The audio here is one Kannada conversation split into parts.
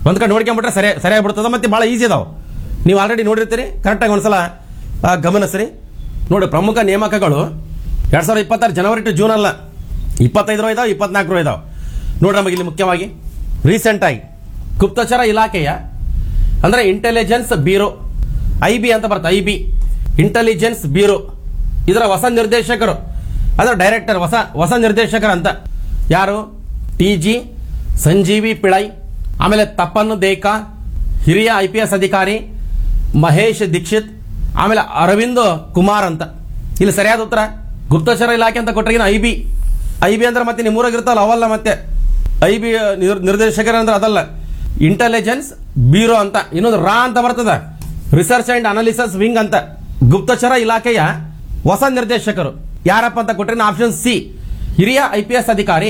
ಒಂದ್ ಕಡೆ ನೋಡ್ಕೊಂಡ್ಬಿಟ್ರೆ ಸರಿ ಸರಿಯಾಗಿ ಬಿಡ್ತದ ಮತ್ತೆ ಭಾಳ ಈಸಿ ಅದಾವ ನೀವು ಆಲ್ರೆಡಿ ನೋಡಿರ್ತೀರಿ ಕರೆಕ್ಟಾಗಿ ಒಂದ್ಸಲ ಆ, ಗಮನಿಸ್ರಿ ನೋಡಿ ಪ್ರಮುಖ ನೇಮಕಗಳು ಎರಡ್ ಸಾವಿರದ ಇಪ್ಪತ್ತಾರು ಜನವರಿ ಟು ಜೂನ್ ಅಲ್ಲ ಇಪ್ಪತ್ತೈದರ ಇದಾವೆ ಇಪ್ಪತ್ನಾಲ್ಕರು ಇದಾವೆ ನೋಡ್ರಿ ನಮಗೆ ಇಲ್ಲಿ ಮುಖ್ಯವಾಗಿ ರೀಸೆಂಟ್ ಆಗಿ ಗುಪ್ತಚರ ಇಲಾಖೆಯ ಅಂದ್ರೆ ಇಂಟೆಲಿಜೆನ್ಸ್ ಬ್ಯೂರೋ ಐ ಬಿ ಅಂತ ಬರುತ್ತೆ ಐ ಬಿ ಇಂಟೆಲಿಜೆನ್ಸ್ ಬ್ಯೂರೋ ಇದರ ಹೊಸ ನಿರ್ದೇಶಕರು ಅಂದ್ರೆ ಡೈರೆಕ್ಟರ್ ಹೊಸ ಹೊಸ ನಿರ್ದೇಶಕರು ಅಂತ ಯಾರು ಟಿ ಜಿ ಸಂಜೀವಿ ಪಿಳೈ ಆಮೇಲೆ ತಪ್ಪನ್ನು ದೇಕಾ ಹಿರಿಯ ಐ ಪಿ ಎಸ್ ಅಧಿಕಾರಿ ಮಹೇಶ್ ದೀಕ್ಷಿತ್ ಆಮೇಲೆ ಅರವಿಂದ್ ಕುಮಾರ್ ಅಂತ ಇಲ್ಲಿ ಸರಿಯಾದ ಉತ್ತರ ಗುಪ್ತಚರ ಇಲಾಖೆ ಅಂತ ಕೊಟ್ಟರೆ ಐ ಬಿ ಐ ಬಿ ಅಂದ್ರೆ ಮತ್ತೆ ನಿಮ್ಮೂರಾಗ ಇರ್ತಾವಲ್ಲ ಅವಲ್ಲ ಮತ್ತೆ ಐ ಬಿ ನಿರ್ದೇಶಕರ ಅಂದ್ರೆ ಅದಲ್ಲ ಇಂಟೆಲಿಜೆನ್ಸ್ ಬ್ಯೂರೋ ಅಂತ ಇನ್ನೊಂದು ರಾ ಅಂತ ಬರ್ತದ ರಿಸರ್ಚ್ ಅಂಡ್ ಅನಾಲಿಸಿಸ್ ವಿಂಗ್ ಅಂತ ಗುಪ್ತಚರ ಇಲಾಖೆಯ ಹೊಸ ನಿರ್ದೇಶಕರು ಯಾರಪ್ಪ ಅಂತ ಕೊಟ್ಟರೆ ಆಪ್ಷನ್ ಸಿ ಹಿರಿಯ ಐ ಪಿ ಎಸ್ ಅಧಿಕಾರಿ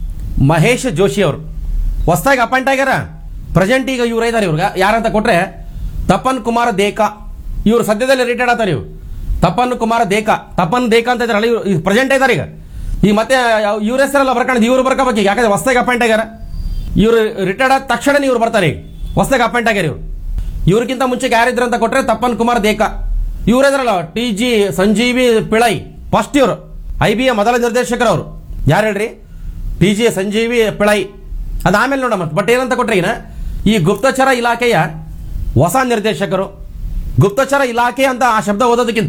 ಮಹೇಶ್ ಜೋಶಿ ಅವರು ಹೊಸದಾಗಿ ಅಪಾಯಿಂಟ್ ಆಗ್ಯಾರ ಪ್ರೆಸೆಂಟ್ ಈಗ ಇವ್ರು ಇದಾರೆ ಇವ್ರಿಗೆ ಯಾರಂತ ಕೊಟ್ರೆ ತಪನ್ ಕುಮಾರ್ ದೇಕಾ ಇವ್ರು ಸದ್ಯದಲ್ಲಿ ರಿಟೈರ್ಡ್ ಆಗ್ತಾರೆ ಇವ್ರು ತಪನ್ ಕುಮಾರ್ ದೇಕಾ ತಪನ್ ದೇಕಾ ಅಂತ ಇದಾರಲ್ಲ ಇವ್ರು ಪ್ರೆಸೆಂಟ್ ಇದಾರೆ ಈಗ ಈಗ ಮತ್ತೆ ಇವ್ರ ಹೆಸರೆಲ್ಲ ಬರ್ಕೊಂಡು ಇವ್ರು ಬರ್ಕೋಬೇಕು ಈಗ ಯಾಕಂದ್ರೆ ಹೊಸದಾಗಿ ಅಪಾಯಿಂಟ್ ಆಗ್ಯಾರ ಇವ್ರು ರಿಟೈರ್ಡ್ ಆದ ತಕ್ಷಣ ಇವ್ರು ಬರ್ತಾರೆ ಈಗ ಹೊಸದಾಗಿ ಅಪಾಯಿಂಟ್ ಆಗ್ಯಾರ ಇವ್ರು ಇವ್ರಿಗಿಂತ ಮುಂಚೆ ಯಾರಿದ್ರು ಅಂತ ಕೊಟ್ರೆ ತಪ್ಪನ್ ಕುಮಾರ್ ದೇಕಾ ಇವ್ರಿದ್ರಲ್ಲ T G Sanjeevi Pillai first ಇವರು ಐ ಬಿ ಎ ಮೊದಲ ನಿರ್ದೇಶಕರು ಅವರು ಯಾರು ಹೇಳ್ರಿ ಟಿ ಜಿ ಸಂಜೀವಿ ಪಿಳೈ ಅದಾಮೇಲೆ ನೋಡಮ್ಮ ಬಟ್ ಏನಂತ ಕೊಟ್ರೆ ಈಗ ಈ ಗುಪ್ತಚರ ಇಲಾಖೆಯ ಹೊಸ ನಿರ್ದೇಶಕರು ಗುಪ್ತಚರ ಇಲಾಖೆ ಅಂತ ಆ ಶಬ್ದ ಓದೋದಕ್ಕಿಂತ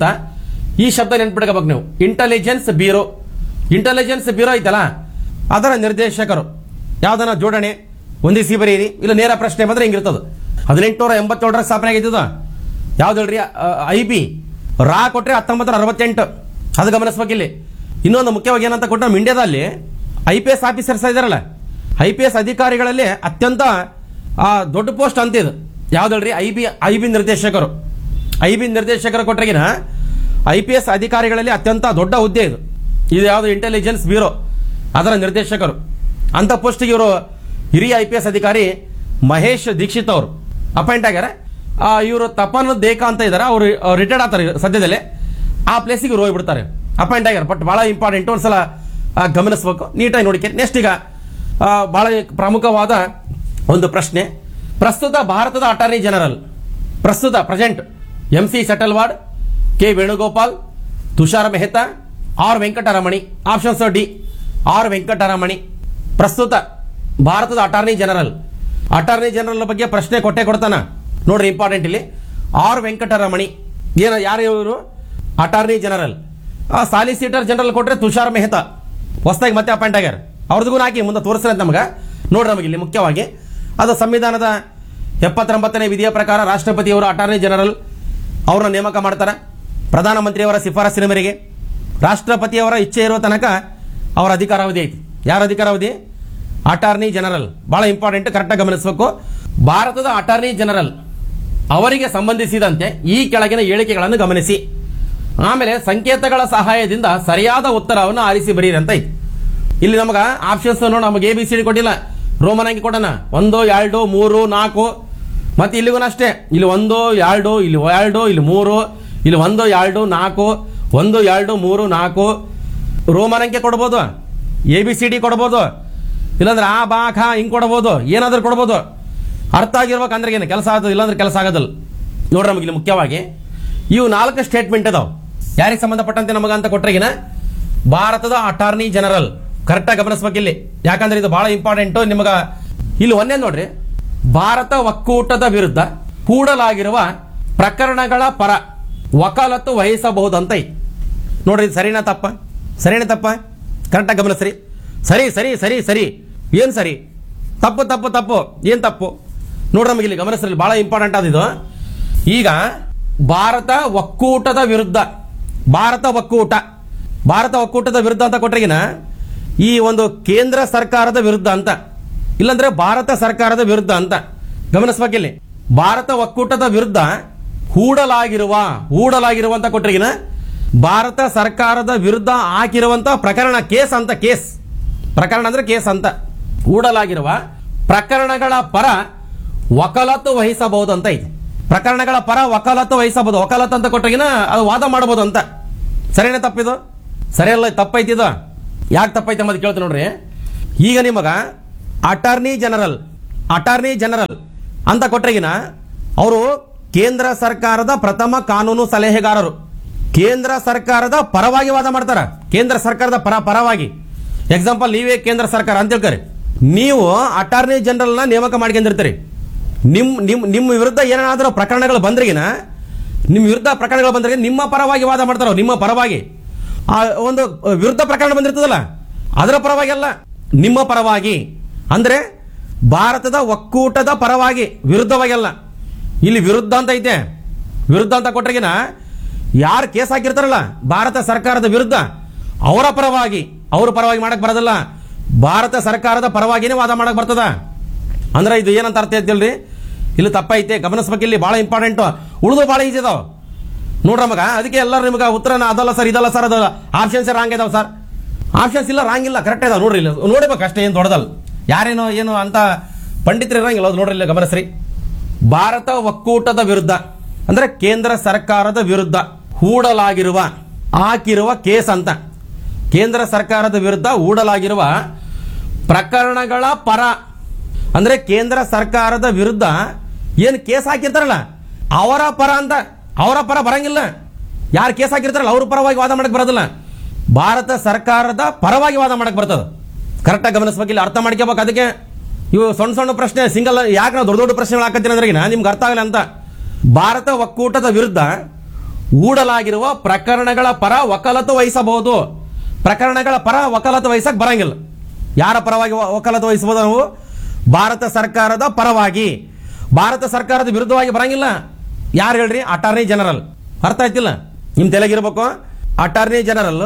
ಈ ಶಬ್ದ ನೆನ್ಪಿಡ್ಕೋಬೇಕು ನೀವು ಇಂಟೆಲಿಜೆನ್ಸ್ ಬ್ಯೂರೋ ಇಂಟೆಲಿಜೆನ್ಸ್ ಬ್ಯೂರೋ ಐತಲ್ಲ ಅದರ ನಿರ್ದೇಶಕರು ಯಾವ್ದನ ಜೋಡಣೆ ಹೊಂದಿಸಿ ಬರೀರಿ ಇಲ್ಲ ನೇರ ಪ್ರಶ್ನೆ ಬಂದ್ರೆ ಹಿಂಗಿರ್ತದ ಹದಿನೆಂಟುನೂರ ಎಂಬತ್ತೇಳರ ಸ್ಥಾಪನೆ ಆಗಿದ್ದದ ಯಾವ್ದು ಹೇಳ್ರಿ ಐ ಬಿ ರಾ ಕೊಟ್ರೆ ಹತ್ತೊಂಬತ್ತರ ಅರವತ್ತೆಂಟು ಅದು ಗಮನಿಸ್ಬೇಕಿಲ್ಲಿ ಇನ್ನೊಂದು ಮುಖ್ಯವಾಗಿ ಏನಂತ ಕೊಟ್ಟರೆ ನಮ್ಮ ಇಂಡಿಯಾದಲ್ಲಿ ಐ ಪಿ ಎಸ್ ಆಫೀಸರ್ಸ್ ಇದಾರಲ್ಲ ಐ ಪಿ ಎಸ್ ಅಧಿಕಾರಿಗಳಲ್ಲಿ ಅತ್ಯಂತ ಆ, ದೊಡ್ಡ ಪೋಸ್ಟ್ ಅಂತ ಇದು ಯಾವ್ದು ಹೇಳ್ರಿ ಐ ಬಿ ಐ ಬಿ ನಿರ್ದೇಶಕರು ಐ ಬಿ ನಿರ್ದೇಶಕರು ಕೊಟ್ರೆಗಿನ ಐ ಪಿ ಎಸ್ ಅಧಿಕಾರಿಗಳಲ್ಲಿ ಅತ್ಯಂತ ದೊಡ್ಡ ಹುದ್ದೆ ಇದು ಇದು ಯಾವುದು ಇಂಟೆಲಿಜೆನ್ಸ್ ಬ್ಯೂರೋ ಅದರ ನಿರ್ದೇಶಕರು ಅಂತ ಪೋಸ್ಟಿಗೆ ಇವರು ಹಿರಿಯ ಐ ಪಿ ಎಸ್ ಅಧಿಕಾರಿ ಮಹೇಶ್ ದೀಕ್ಷಿತ್ ಅವರು ಅಪಾಯಿಂಟ್ ಆಗ್ಯಾರ ಇವರು ತಪನ್ ದೇಕಾ ಅಂತ ಇದಾರೆ ಅವರು ರಿಟೈರ್ಡ್ ಆಗ್ತಾರೆ ಸದ್ಯದಲ್ಲೇ ಆ ಪ್ಲೇಸಿಗೆ ಇವ್ರು ಹೋಗ್ಬಿಡ್ತಾರೆ ಅಪಾಯಿಂಟ್ ಆಗ್ಯಾರ ಬಟ್ ಬಹಳ ಇಂಪಾರ್ಟೆಂಟ್ ಒಂದ್ಸಲ ಆ, ಗಮನಿಸ್ಬೇಕು ನೀಟಾಗಿ ನೋಡಿಕೆ ನೆಕ್ಸ್ಟ್ ಈಗ ಆ, ಬಹಳ ಪ್ರಮುಖವಾದ ಒಂದು ಪ್ರಶ್ನೆ ಪ್ರಸ್ತುತ ಭಾರತದ ಅಟಾರ್ನಿ ಜನರಲ್ ಪ್ರಸ್ತುತ present M C Setalvad K Venugopal Tushar Mehta R Venkataramani options D R Venkataramani ಪ್ರಸ್ತುತ ಭಾರತದ ಅಟಾರ್ನಿ ಜನರಲ್ ಅಟಾರ್ನಿ ಜನರಲ್ ಬಗ್ಗೆ ಪ್ರಶ್ನೆ ಕೊಟ್ಟೆ ಕೊಡ್ತಾನ ನೋಡ್ರಿ ಇಂಪಾರ್ಟೆಂಟ್ ಇಲ್ಲಿ ಆರ್ ವೆಂಕಟರಮಣಿ ಏನ ಯಾರು ಇವರು ಅಟಾರ್ನಿ ಜನರಲ್ ಆ ಸಾಲಿಸಿಟರ್ ಜನರಲ್ ಕೊಟ್ರೆ ತುಷಾರ್ ಮೆಹ್ತಾ ಹೊಸದಾಗಿ ಮತ್ತೆ ಅಪಾಯಿಂಟ್ ಆಗ್ಯಾರ ಅವ್ರದಿಗೂ ಹಾಕಿ ಮುಂದೆ ತೋರಿಸ್ತಾರೆ ನಮಗೆ ನೋಡ್ರಿ ನಮಗೆ ಇಲ್ಲಿ ಮುಖ್ಯವಾಗಿ ಅದು ಸಂವಿಧಾನದ ಎಪ್ಪತ್ತೊಂಬತ್ತನೇ ವಿಧಿಯ ಪ್ರಕಾರ ರಾಷ್ಟ್ರಪತಿಯವರು ಅಟಾರ್ನಿ ಜನರಲ್ ಅವ್ರನ್ನ ನೇಮಕ ಮಾಡ್ತಾರೆ ಪ್ರಧಾನಮಂತ್ರಿಯವರ ಶಿಫಾರಸಿನ ಮೇರೆಗೆ ರಾಷ್ಟ್ರಪತಿಯವರ ಇಚ್ಛೆ ಇರುವ ತನಕ ಅವರ ಅಧಿಕಾರಾವಧಿ ಐತಿ ಯಾರ ಅಧಿಕಾರಾವಧಿ ಅಟಾರ್ನಿ ಜನರಲ್ ಬಹಳ ಇಂಪಾರ್ಟೆಂಟ್ ಕರೆಕ್ಟಾಗಿ ಗಮನಿಸಬೇಕು ಭಾರತದ ಅಟಾರ್ನಿ ಜನರಲ್ ಅವರಿಗೆ ಸಂಬಂಧಿಸಿದಂತೆ ಈ ಕೆಳಗಿನ ಹೇಳಿಕೆಗಳನ್ನು ಗಮನಿಸಿ ಆಮೇಲೆ ಸಂಕೇತಗಳ ಸಹಾಯದಿಂದ ಸರಿಯಾದ ಉತ್ತರವನ್ನು ಆರಿಸಿ ಬರೀರಿ ಅಂತ ಐತಿ ಇಲ್ಲಿ ನಮಗ ಆಪ್ಷನ್ಸ್ ನಮಗೆ ಎ ಬಿ ಸಿ ಡಿ ಕೊಟ್ಟಿಲ್ಲ ರೋಮನ್ ಆಗಿ ಕೊಡೋಣ ಒಂದು ಎರಡು ಮೂರು ನಾಲ್ಕು ಮತ್ತೆ ಇಲ್ಲಿಗೂ ಅಷ್ಟೇ ಇಲ್ಲಿ ಒಂದು ಎರಡು ಇಲ್ಲಿ ಎರಡು ಇಲ್ಲಿ ಮೂರು ಇಲ್ಲಿ ಒಂದು ಎರಡು ನಾಲ್ಕು ಒಂದು ಎರಡು ಮೂರು ನಾಲ್ಕು ರೋಮನ್ ಅಂಕೆ ಕೊಡ್ಬೋದು ಎ ಬಿ ಸಿ ಡಿ ಕೊಡ್ಬೋದು ಇಲ್ಲಾಂದ್ರೆ ಆ ಬಾ ಖಾ ಹಿಂಗ್ ಕೊಡ್ಬೋದು ಏನಾದ್ರೂ ಕೊಡ್ಬೋದು ಅರ್ಥ ಆಗಿರ್ಬೇಕಂದ್ರೆ ಏನು ಕೆಲಸ ಆಗೋದು ಇಲ್ಲಾಂದ್ರೆ ಕೆಲಸ ಆಗೋದಿಲ್ಲ ನೋಡ್ರಿ ನಮಗೆ ಇಲ್ಲಿ ಮುಖ್ಯವಾಗಿ ಇವು ನಾಲ್ಕು ಸ್ಟೇಟ್ಮೆಂಟ್ ಇದಾವೆ ಯಾರಿಗೆ ಸಂಬಂಧಪಟ್ಟಂತೆ ನಮಗ ಅಂತ ಕೊಟ್ರೆಗಿನ ಭಾರತದ ಅಟಾರ್ನಿ ಜನರಲ್ ಕರೆಕ್ಟಾಗಿ ಗಮನಿಸ್ಬೇಕು ಇಲ್ಲಿ ಯಾಕಂದ್ರೆ ಇದು ಬಹಳ ಇಂಪಾರ್ಟೆಂಟ್ ನಿಮಗ ಇಲ್ಲಿ ಒಂದೇ ನೋಡ್ರಿ ಭಾರತ ಒಕ್ಕೂಟದ ವಿರುದ್ಧ ಹೂಡಲಾಗಿರುವ ಪ್ರಕರಣಗಳ ಪರ ವಕಾಲತ್ತು ವಹಿಸಬಹುದಂತ ಐತಿ ನೋಡ್ರಿ ಇದು ಸರಿನಾ ತಪ್ಪ ಸರಿನಾ ತಪ್ಪ ಕರೆಕ್ಟಾಗಿ ಗಮನಿಸ್ರಿ ಸರಿ ಸರಿ ಸರಿ ಸರಿ ಏನ್ ಸರಿ ತಪ್ಪು ತಪ್ಪು ತಪ್ಪು ಏನ್ ತಪ್ಪು ನೋಡ್ರಿ ನಮಗೆ ಇಲ್ಲಿ ಗಮನಿಸ್ರಿ ಬಹಳ ಇಂಪಾರ್ಟೆಂಟ್ ಆದಿದು ಈಗ ಭಾರತ ಒಕ್ಕೂಟದ ವಿರುದ್ಧ ಭಾರತ ಒಕ್ಕೂಟ ಭಾರತ ಒಕ್ಕೂಟದ ವಿರುದ್ಧ ಅಂತ ಕೊಟ್ರಿಗಿನ ಈ ಒಂದು ಕೇಂದ್ರ ಸರ್ಕಾರದ ವಿರುದ್ಧ ಅಂತ ಇಲ್ಲಾಂದ್ರೆ ಭಾರತ ಸರ್ಕಾರದ ವಿರುದ್ಧ ಅಂತ ಗಮನಿಸ್ಬೇಕಿಲ್ಲಿ ಭಾರತ ಒಕ್ಕೂಟದ ವಿರುದ್ಧ ಹೂಡಲಾಗಿರುವ ಹೂಡಲಾಗಿರುವ ಅಂತ ಕೊಟ್ರಿಗಿನ ಭಾರತ ಸರ್ಕಾರದ ವಿರುದ್ಧ ಹಾಕಿರುವಂತ ಪ್ರಕರಣ ಕೇಸ್ ಅಂತ ಕೇಸ್ ಪ್ರಕರಣ ಅಂದ್ರೆ ಕೇಸ್ ಅಂತ ಹೂಡಲಾಗಿರುವ ಪ್ರಕರಣಗಳ ಪರ ವಕಾಲತ್ತು ವಹಿಸಬಹುದು ಅಂತ ಐತಿ ಪ್ರಕರಣಗಳ ಪರ ವಕಾಲತ್ತು ವಹಿಸಬಹುದು ವಕಾಲತ್ತು ಅಂತ ಕೊಟ್ಟಾಗಿನ ಅದು ವಾದ ಮಾಡಬಹುದು ಅಂತ ಸರಿನೇ ತಪ್ಪಿದು ಸರಿಯಲ್ಲ ತಪ್ಪೈತಿದು ಯಾಕೆ ತಪ್ಪೈತೆ ಅಂಬದು ಕೇಳ್ತೀನಿ ನೋಡ್ರಿ ಈಗ ನಿಮಗ ಅಟಾರ್ನಿ ಜನರಲ್ ಅಟಾರ್ನಿ ಜನರಲ್ ಅಂತ ಕೊಟ್ರೆಗಿನ ಅವರು ಕೇಂದ್ರ ಸರ್ಕಾರದ ಪ್ರಥಮ ಕಾನೂನು ಸಲಹೆಗಾರರು ಕೇಂದ್ರ ಸರ್ಕಾರದ ಪರವಾಗಿ ವಾದ ಮಾಡ್ತಾರ ಕೇಂದ್ರ ಸರ್ಕಾರದ ಪರ ಪರವಾಗಿ ಎಕ್ಸಾಂಪಲ್ ನೀವೇ ಕೇಂದ್ರ ಸರ್ಕಾರ ಅಂತ ಹೇಳ್ತಾರೆ ನೀವು ಅಟಾರ್ನಿ ಜನರಲ್ನ ನೇಮಕ ಮಾಡ್ಕೊಂಡಿರ್ತೀರಿ ನಿಮ್ ನಿಮ್ ನಿಮ್ಮ ವಿರುದ್ಧ ಏನಾದರೂ ಪ್ರಕರಣಗಳು ಬಂದ್ರಿಗಿನ ನಿಮ್ಮ ವಿರುದ್ಧ ಪ್ರಕರಣಗಳು ಬಂದ್ರೆ ನಿಮ್ಮ ಪರವಾಗಿ ವಾದ ಮಾಡ್ತಾರ ಅವ್ರು, ನಿಮ್ಮ ಪರವಾಗಿ ಆ ಒಂದು ವಿರುದ್ಧ ಪ್ರಕರಣ ಬಂದಿರ್ತದಲ್ಲ ಅದರ ಪರವಾಗಿ ಅಲ್ಲ ನಿಮ್ಮ ಪರವಾಗಿ ಅಂದ್ರೆ ಭಾರತದ ಒಕ್ಕೂಟದ ಪರವಾಗಿ ವಿರುದ್ಧವಾಗಿ ಅಲ್ಲ ಇಲ್ಲಿ ವಿರುದ್ಧ ಅಂತ ಐತೆ ವಿರುದ್ಧ ಅಂತ ಕೊಟ್ರಿಗಿನ ಯಾರು ಕೇಸ್ ಹಾಕಿರ್ತಾರಲ್ಲ ಭಾರತ ಸರ್ಕಾರದ ವಿರುದ್ಧ ಅವರ ಪರವಾಗಿ ಅವ್ರ ಪರವಾಗಿ ಮಾಡಕ್ ಬರೋದಿಲ್ಲ ಭಾರತ ಸರ್ಕಾರದ ಪರವಾಗಿನೇ ವಾದ ಮಾಡಕ್ ಬರ್ತದ ಅಂದ್ರೆ ಇದು ಏನಂತ ಅರ್ಥ ಐತಿಲ್ರಿ ಇಲ್ಲಿ ತಪ್ಪೈತೆ ಗಮನಿಸ್ಬೇಕು ಇಲ್ಲಿ ಬಹಳ ಇಂಪಾರ್ಟೆಂಟ್ ಉಳಿದು ಬಹಳ ಈಜಿ ಇದಾವ ನೋಡ್ರ ಮಗ ಅದಕ್ಕೆ ಎಲ್ಲರೂ ನಿಮ್ಗೆ ಉತ್ತರನ ಅದಲ್ಲ ಸರ್ ಇದಲ್ಲ ಸರ್ ಅದಲ್ಲ ಆಪ್ಷನ್ಸ್ ರಾಂಗ್ ಇದಾವ ಸರ್ ಆಪ್ಷನ್ಸ್ ಇಲ್ಲ ರಾಂಗ್ ಇಲ್ಲ ಕರೆಕ್ಟ್ ಇದಾವ ನೋಡ್ರಿ ಇಲ್ಲಿ ನೋಡ್ಬೇಕು ಅಷ್ಟೇ ಏನು ದೊಡ್ಡದಲ್ಲ ಯಾರೇನೋ ಏನು ಅಂತ ಪಂಡಿತರು ಇರಂಗಿಲ್ಲ ಅದು ನೋಡ್ರಿ ಇಲ್ಲಿ ಗಮನಿಸ್ರಿ ಭಾರತ ಒಕ್ಕೂಟದ ವಿರುದ್ಧ ಅಂದ್ರೆ ಕೇಂದ್ರ ಸರ್ಕಾರದ ವಿರುದ್ಧ ಹೂಡಲಾಗಿರುವ ಹಾಕಿರುವ ಕೇಸ್ ಅಂತ ಕೇಂದ್ರ ಸರ್ಕಾರದ ವಿರುದ್ಧ ಹೂಡಲಾಗಿರುವ ಪ್ರಕರಣಗಳ ಪರ ಅಂದ್ರೆ ಕೇಂದ್ರ ಸರ್ಕಾರದ ವಿರುದ್ಧ ಏನು ಕೇಸ್ ಹಾಕಿರ್ತಾರಲ್ಲ ಅವರ ಪರ ಅಂತ ಅವರ ಪರ ಬರಂಗಿಲ್ಲ ಯಾರು ಕೇಸ್ ಹಾಕಿರ್ತಾರಲ್ಲ ಅವ್ರ ಪರವಾಗಿ ವಾದ ಮಾಡಕ್ ಬರೋದಿಲ್ಲ ಭಾರತ ಸರ್ಕಾರದ ಪರವಾಗಿ ವಾದ ಮಾಡಕ್ ಬರ್ತದ ಕರೆಕ್ಟಾಗಿ ಗಮನಿಸ್ಬೇಕು ಇಲ್ಲಿ ಅರ್ಥ ಮಾಡ್ಕೋಬೇಕು ಅದಕ್ಕೆ ಇವು ಸಣ್ಣ ಸಣ್ಣ ಪ್ರಶ್ನೆ ಸಿಂಗಲ್ ಯಾಕೆ ನಾವು ದೊಡ್ಡ ದೊಡ್ಡ ಪ್ರಶ್ನೆಗಳು ಹಾಕತ್ತೀನಿ ಅಂದ್ರೆಗಿನ ನಿಮ್ಗೆ ಅರ್ಥ ಆಗಲ್ಲ ಅಂತ ಭಾರತ ಒಕ್ಕೂಟದ ವಿರುದ್ಧ ಹೂಡಲಾಗಿರುವ ಪ್ರಕರಣಗಳ ಪರ ವಕಾಲತ್ತು ವಹಿಸಬಹುದು ಪ್ರಕರಣಗಳ ಪರ ವಕಾಲತ್ತು ವಹಿಸಕ್ ಬರಂಗಿಲ್ಲ ಯಾರ ಪರವಾಗಿ ವ- ವಕಾಲತ್ತು ವಹಿಸಬಹುದು ನಾವು ಭಾರತ ಸರ್ಕಾರದ ಪರವಾಗಿ ಭಾರತ ಸರ್ಕಾರದ ವಿರುದ್ಧವಾಗಿ ಬರಂಗಿಲ್ಲ ಯಾರು ಹೇಳ್ರಿ ಅಟಾರ್ನಿ ಜನರಲ್ ಅರ್ಥ ಆಯ್ತಿಲ್ಲ ನಿಮ್ ತೆಲಗಿರ್ಬೇಕು ಅಟಾರ್ನಿ ಜನರಲ್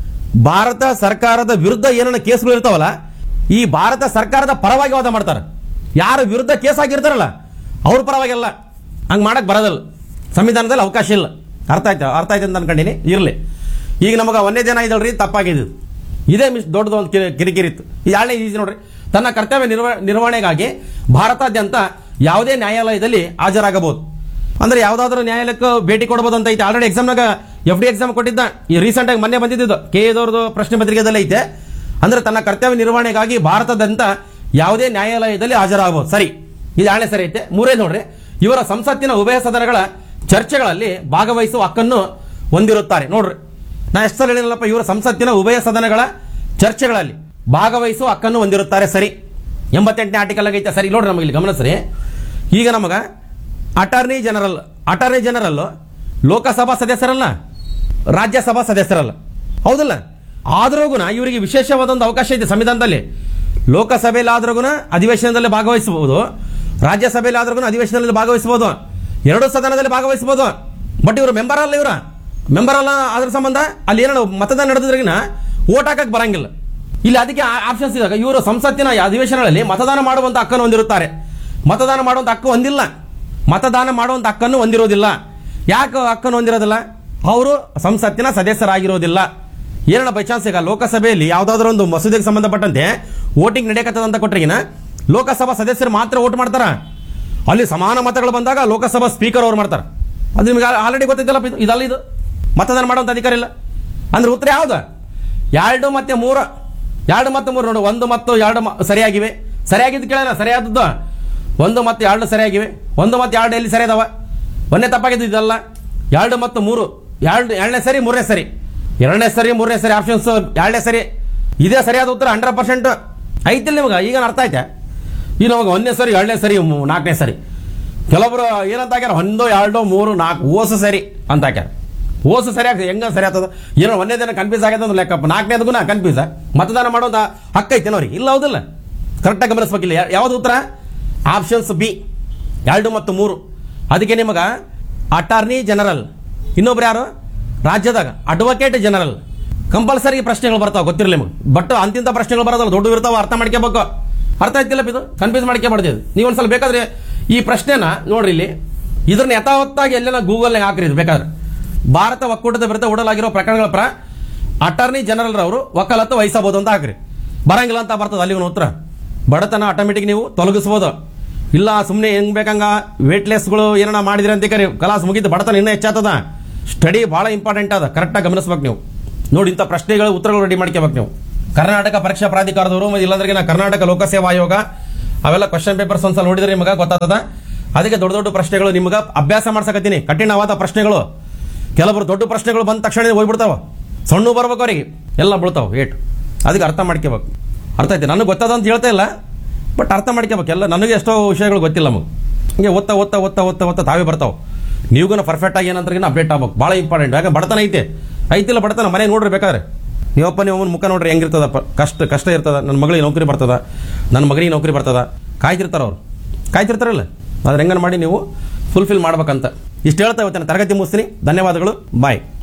ಭಾರತ ಸರ್ಕಾರದ ವಿರುದ್ಧ ಏನೇನು ಕೇಸ್ಗಳು ಇರ್ತಾವಲ್ಲ ಈ ಭಾರತ ಸರ್ಕಾರದ ಪರವಾಗಿ ವಾದ ಮಾಡ್ತಾರೆ ಯಾರ ವಿರುದ್ಧ ಕೇಸ್ ಆಗಿರ್ತಾರಲ್ಲ ಅವ್ರ ಪರವಾಗಿ ಅಲ್ಲ ಹಂಗೆ ಮಾಡಕ್ ಬರೋದಿಲ್ಲ ಸಂವಿಧಾನದಲ್ಲಿ ಅವಕಾಶ ಇಲ್ಲ ಅರ್ಥ ಆಯ್ತು ಅರ್ಥ ಆಯ್ತು ಅಂತ ಅನ್ಕೊಂಡಿನಿ ಇರಲಿ ಈಗ ನಮಗೆ ಒಂದೇ ಜನ ಇದಲ್ರಿ ತಪ್ಪಾಗಿದೆ ಇದೇ ಮಿಸ್ ದೊಡ್ಡದು ಒಂದು ಕಿರಿ- ಕಿರಿಕಿರಿ ಇತ್ತು ಈ ಎರಡನೇ ಈಜಿ ನೋಡ್ರಿ ತನ್ನ ಕರ್ತವ್ಯ ನಿರ್ವ ನಿರ್ವಹಣೆಗಾಗಿ ಭಾರತಾದ್ಯಂತ ಯಾವುದೇ ನ್ಯಾಯಾಲಯದಲ್ಲಿ ಹಾಜರಾಗಬಹುದು ಅಂದ್ರೆ ಯಾವ್ದಾದ್ರು ನ್ಯಾಯಾಲಯಕ್ಕೆ ಭೇಟಿ ಕೊಡಬಹುದು ಅಂತ ಐತೆ ಆಲ್ರೆಡಿ ಎಕ್ಸಾಮ್ನಾಗ ಎಫ್ ಡಿ ಎಕ್ಸಾಮ್ ಕೊಟ್ಟಿದ್ದ ಈ ರೀಸೆಂಟ್ ಆಗಿ ಮೊನ್ನೆ ಬಂದಿದ್ದು ಕೆ ಎದವ್ರದ್ದು ಪ್ರಶ್ನೆ ಪತ್ರಿಕೆದಲ್ಲಿ ಐತೆ ಅಂದ್ರೆ ತನ್ನ ಕರ್ತವ್ಯ ನಿರ್ವಹಣೆಗಾಗಿ ಭಾರತದಂತ ಯಾವುದೇ ನ್ಯಾಯಾಲಯದಲ್ಲಿ ಹಾಜರಾಗಬಹುದು ಸರಿ ಇದು ಎರಡನೇ ಸರಿ ಐತೆ ಮೂರೇ ನೋಡ್ರಿ ಇವರ ಸಂಸತ್ತಿನ ಉಭಯ ಸದನಗಳ ಚರ್ಚೆಗಳಲ್ಲಿ ಭಾಗವಹಿಸುವ ಹಕ್ಕನ್ನು ಹೊಂದಿರುತ್ತಾರೆ ನೋಡ್ರಿ ನಾ ಎಷ್ಟು ಸಲ ಹೇಳಿಲ್ಲಪ್ಪ ಇವರ ಸಂಸತ್ತಿನ ಉಭಯ ಸದನಗಳ ಚರ್ಚೆಗಳಲ್ಲಿ ಭಾಗವಹಿಸುವ ಹಕ್ಕನ್ನು ಹೊಂದಿರುತ್ತಾರೆ ಸರಿ ಎಂಬತ್ತೆಂಟನೇ ಆರ್ಟಿಕಲ್ ಆಗೈತೆ ಸರಿ ನೋಡ್ರಿ ನಮಗೆ ಇಲ್ಲಿ ಗಮನಿಸ್ರಿ ಈಗ ನಮಗ attorney general attorney general Lok Sabha ಸದಸ್ಯರಲ್ಲ ರಾಜ್ಯಸಭಾ ಸದಸ್ಯರಲ್ಲ ಹೌದಲ್ಲ ಆದ್ರೂ ಇವರಿಗೆ ವಿಶೇಷವಾದ ಒಂದು ಅವಕಾಶ ಇದೆ ಸಂವಿಧಾನದಲ್ಲಿ ಲೋಕಸಭೆಯಲ್ಲಿ ಆದ್ರೂ ಅಧಿವೇಶನದಲ್ಲಿ ಭಾಗವಹಿಸಬಹುದು ರಾಜ್ಯಸಭೆಯಲ್ಲಿ ಆದ್ರೂ ಅಧಿವೇಶನದಲ್ಲಿ ಭಾಗವಹಿಸಬಹುದು ಎರಡು ಸದನದಲ್ಲಿ ಭಾಗವಹಿಸಬಹುದು ಬಟ್ ಇವರು ಮೆಂಬರ್ ಅಲ್ಲ ಇವರ ಮೆಂಬರ್ ಅಲ್ಲ ಅದ್ರ ಸಂಬಂಧ ಅಲ್ಲಿ ಏನೋ ಮತದಾನ ನಡೆದ್ರಿಗಿನ ಓಟ್ ಹಾಕಕ್ ಬರಂಗಿಲ್ಲ ಇಲ್ಲಿ ಅದಕ್ಕೆ ಆಪ್ಷನ್ಸ್ ಇದಾಗ ಇವರು ಸಂಸತ್ತಿನ ಅಧಿವೇಶನಗಳಲ್ಲಿ ಮತದಾನ ಮಾಡುವಂತ ಹಕ್ಕನ್ನು ಹೊಂದಿರುತ್ತಾರೆ ಮತದಾನ ಮಾಡುವಂತ ಹಕ್ಕು ಹೊಂದಿಲ್ಲ ಮತದಾನ ಮಾಡುವಂತ ಹಕ್ಕನ್ನು ಹೊಂದಿರೋದಿಲ್ಲ ಯಾಕೆ ಹಕ್ಕನ್ನು ಹೊಂದಿರೋದಿಲ್ಲ ಅವರು ಸಂಸತ್ತಿನ ಸದಸ್ಯರಾಗಿರೋದಿಲ್ಲ ಏನಣ್ಣ ಬೈ ಚಾನ್ಸ್ ಈಗ ಲೋಕಸಭೆಯಲ್ಲಿ ಯಾವ್ದಾದ್ರು ಒಂದು ಮಸೂದೆಗೆ ಸಂಬಂಧಪಟ್ಟಂತೆ ವೋಟಿಂಗ್ ನಡೆಯಕತ್ತದ ಅಂತ ಕೊಟ್ರಿಗಿನ ಲೋಕಸಭಾ ಸದಸ್ಯರು ಮಾತ್ರ ವೋಟ್ ಮಾಡ್ತಾರ ಅಲ್ಲಿ ಸಮಾನ ಮತಗಳು ಬಂದಾಗ ಲೋಕಸಭಾ ಸ್ಪೀಕರ್ ಅವ್ರು ಮಾಡ್ತಾರೆ ಅದು ನಿಮಗೆ ಆಲ್ರೆಡಿ ಗೊತ್ತಿದ್ದಲ್ಲ ಇದು ಇದಲ್ಲ ಇದು ಮತದಾನ ಮಾಡುವಂತ ಅಧಿಕಾರ ಇಲ್ಲ ಅಂದ್ರೆ ಉತ್ತರ ಯಾವ್ದು ಎರಡು ಮತ್ತೆ ಮೂರು ಎರಡು ಮತ್ತು ಮೂರು ನೋಡು ಒಂದು ಮತ್ತು ಎರಡು ಮ- ಸರಿಯಾಗಿವೆ ಸರಿಯಾಗಿದ್ದು ಕೇಳೋಣ ಸರಿಯಾದದ್ದು ಒಂದು ಮತ್ತು ಎರಡು ಸರಿಯಾಗಿವೆ ಒಂದು ಮತ್ತು ಎರಡು ಎಲ್ಲಿ ಸರಿ ಅದಾವ ಒಂದೇ ತಪ್ಪಾಗಿದ್ದು ಇದಲ್ಲ ಎರಡು ಮತ್ತು ಮೂರು ಎರಡು ಎರಡನೇ ಸರಿ ಮೂರನೇ ಸರಿ ಎರಡನೇ ಸರಿ ಮೂರನೇ ಸರಿ ಆಪ್ಷನ್ಸ್ ಎರಡನೇ ಸರಿ ಇದೇ ಸರಿಯಾದ ಉತ್ತರ ಹಂಡ್ರೆಡ್ ಪರ್ಸೆಂಟ್ ಐತಿಲ್ಲ ನಿಮಗೆ ಈಗ ಅರ್ಥ ಆಯ್ತಾ ಈಗ ನಮಗೆ ಒಂದನೇ ಸರಿ ಎರಡನೇ ಸರಿ ಮೂ- ನಾಲ್ಕನೇ ಸರಿ ಕೆಲವೊಬ್ರು ಏನಂತ ಹಾಕ್ಯಾರ ಒಂದು ಎರಡು ಮೂರು ನಾಲ್ಕು ಓಸು ಸರಿ ಅಂತ ಹಾಕ್ಯಾರ ಓಸು ಸರಿ ಆಗ್ತದೆ ಹೆಂಗ ಸರಿ ಆಗ್ತದ ಏನೋ ಒಂದೇ ದಿನ ಕನ್ಫ್ಯೂಸ್ ಆಗ್ಯದ ಅಂದ್ರೆ ಲೆಕ್ಕಪ್ಪ ನಾಲ್ಕನೇದಕ್ಕೂ ನಾ ಕನ್ಫ್ಯೂಸ್ ಮತದಾನ ಮಾಡೋದ ಹಕ್ಕ ಐತೇನೋ ಅವ್ರಿಗೆ ಇಲ್ಲ ಹೌದಿಲ್ಲ ಕರೆಕ್ಟಾಗಿ ಗಮನಿಸ್ಬೇಕಿಲ್ಲ ಯಾ- ಯಾವ್ದು ಉತ್ತರ ಆಪ್ಷನ್ಸ್ ಬಿ ಎರಡು ಮತ್ತು ಮೂರು ಅದಕ್ಕೆ ನಿಮಗ ಅಟಾರ್ನಿ ಜನರಲ್ ಇನ್ನೊಬ್ರು ಯಾರು ರಾಜ್ಯದಾಗ ಅಡ್ವೊಕೇಟ್ ಜನರಲ್ ಕಂಪಲ್ಸರಿ ಪ್ರಶ್ನೆಗಳು ಬರ್ತಾವ ಗೊತ್ತಿರಲಿ ನಿಮಗೆ ಬಟ್ ಅಂತಿಂತ ಪ್ರಶ್ನೆಗಳು ಬರೋದಲ್ಲ ದೊಡ್ಡ ಇರ್ತಾವ ಅರ್ಥ ಮಾಡ್ಕೋಬೇಕು ಅರ್ಥ ಆಯ್ತಿಲ್ಲ ಇದು ಕನ್ಫ್ಯೂಸ್ ಮಾಡ್ಕೊಬಾರ್ದು ನೀವು ಒಂದ್ಸಲ ಬೇಕಾದ್ರೆ ಈ ಪ್ರಶ್ನೆನ ನೋಡ್ರಿ ಇಲ್ಲಿ ಇದ್ರನ್ನ ಯಥಾವತ್ತಾಗಿ ಎಲ್ಲೆಲ್ಲ ಗೂಗಲ್ ಹಾಕ್ರಿ ಇದು ಬೇಕಾದ್ರೆ ಭಾರತ ಒಕ್ಕೂಟದ ವಿರುದ್ಧ ಹೂಡಲಾಗಿರೋ ಪ್ರಕರಣಗಳ ಪರ ಅಟಾರ್ನಿ ಜನರಲ್ ರವರು ವಕಾಲತ್ತು ವಹಿಸಬಹುದು ಅಂತ ಹಾಕ್ರಿ ಬರಂಗಿಲ್ಲ ಅಂತ ಬರ್ತದೆ ಅಲ್ಲಿಗೆ ಉತ್ತರ ಬಡತನ ಆಟೋಮೆಟಿಕ್ ನೀವು ತೊಲಗಿಸ್ಬೋದು ಇಲ್ಲ ಸುಮ್ಮನೆ ಹೆಂಗ್ ಬೇಕಂಗ ವೇಟ್ಲೆಸ್ಗಳು ಏನಾರ ಮಾಡಿದ್ರಿ ಅಂತ ಕರಿ ಕಲಾಸ್ ಮುಗಿದು ಬಡತನ ಇನ್ನೂ ಹೆಚ್ಚಾತದ ಸ್ಟಡಿ ಬಹಳ ಇಂಪಾರ್ಟೆಂಟ್ ಅದ ಕರೆಕ್ಟಾಗಿ ಗಮನಿಸ್ಬೇಕು ನೀವು ನೋಡಿ ಇಂಥ ಪ್ರಶ್ನೆಗಳು ಉತ್ತರಗಳು ರೆಡಿ ಮಾಡ್ಕೋಬೇಕು ನೀವು ಕರ್ನಾಟಕ ಪರೀಕ್ಷಾ ಪ್ರಾಧಿಕಾರದವರು ಮತ್ತೆ ಇಲ್ಲಾಂದ್ರೆ ನಾ ಕರ್ನಾಟಕ ಲೋಕಸೇವಾ ಆಯೋಗ ಅವೆಲ್ಲ ಕ್ವಶನ್ ಪೇಪರ್ಸ್ ಒಂದ್ಸಲ ನೋಡಿದ್ರೆ ನಿಮಗೆ ಗೊತ್ತಾಗ್ತದ ಅದಕ್ಕೆ ದೊಡ್ಡ ದೊಡ್ಡ ಪ್ರಶ್ನೆಗಳು ನಿಮ್ಗೆ ಅಭ್ಯಾಸ ಮಾಡ್ಸಕತ್ತೀನಿ ಕಠಿಣವಾದ ಪ್ರಶ್ನೆಗಳು ಕೆಲವರು ದೊಡ್ಡ ಪ್ರಶ್ನೆಗಳು ಬಂದ ತಕ್ಷಣ ಹೋಗ್ಬಿಡ್ತಾವ ಸಣ್ಣ ಬರ್ಬೇಕು ಅವರಿಗೆ ಎಲ್ಲ ಬೀಳ್ತಾವ ಏಟು ಅದಕ್ಕೆ ಅರ್ಥ ಮಾಡ್ಕೋಬೇಕು ಅರ್ಥ ಐತೆ ನನಗೆ ಗೊತ್ತದ ಅಂತ ಹೇಳ್ತಾ ಇಲ್ಲ ಬಟ್ ಅರ್ಥ ಮಾಡ್ಕೋಬೇಕು ಎಲ್ಲ ನನಗೆ ಎಷ್ಟೋ ವಿಷಯಗಳು ಗೊತ್ತಿಲ್ಲ ನಮಗೆ ಹಿಂಗೆ ಓದ್ತಾ ಓದ್ತಾ ಓದ್ತಾ ಓದ್ತಾ ಓದ್ತಾ ತಾವೇ ಬರ್ತಾವೆ ನೀವುಗೂ ಪರ್ಫೆಕ್ಟ್ ಆಗಿ ಏನಂದ್ರೆ ಅಪ್ಡೇಟ್ ಆಗ್ಬೇಕು ಭಾಳ ಇಂಪಾರ್ಟೆಂಟ್ ಯಾಕೆ ಬಡತನ ಐತೆ ಐತಿಲ್ಲ ಬಡತನ ಮನೆ ನೋಡ್ರಿ ಬೇಕಾದ್ರೆ ನೀವಪ್ಪ ನೀವು ಮುಖ ನೋಡ್ರಿ ಹೆಂಗಿರ್ತದಪ್ಪ ಕಷ್ಟ ಕಷ್ಟ ಇರ್ತದ ನನ್ನ ಮಗಳಿಗೆ ನೌಕರಿ ಬರ್ತದ ನನ್ನ ಮಗನಿಗೆ ನೌಕರಿ ಬರ್ತದ ಕಾಯ್ತಿರ್ತಾರ ಅವ್ರು ಕಾಯ್ತಿರ್ತಾರಲ್ಲ ಅದ್ರ ಹೆಂಗನ ಮಾಡಿ ನೀವು ಫುಲ್ಫಿಲ್ ಮಾಡ್ಬೇಕಂತ ಇಷ್ಟು ಹೇಳ್ತಾ ಇವತ್ತಿನ ತರಗತಿ ಮುಗಿಸ್ತೀನಿ ಧನ್ಯವಾದಗಳು ಬಾಯ್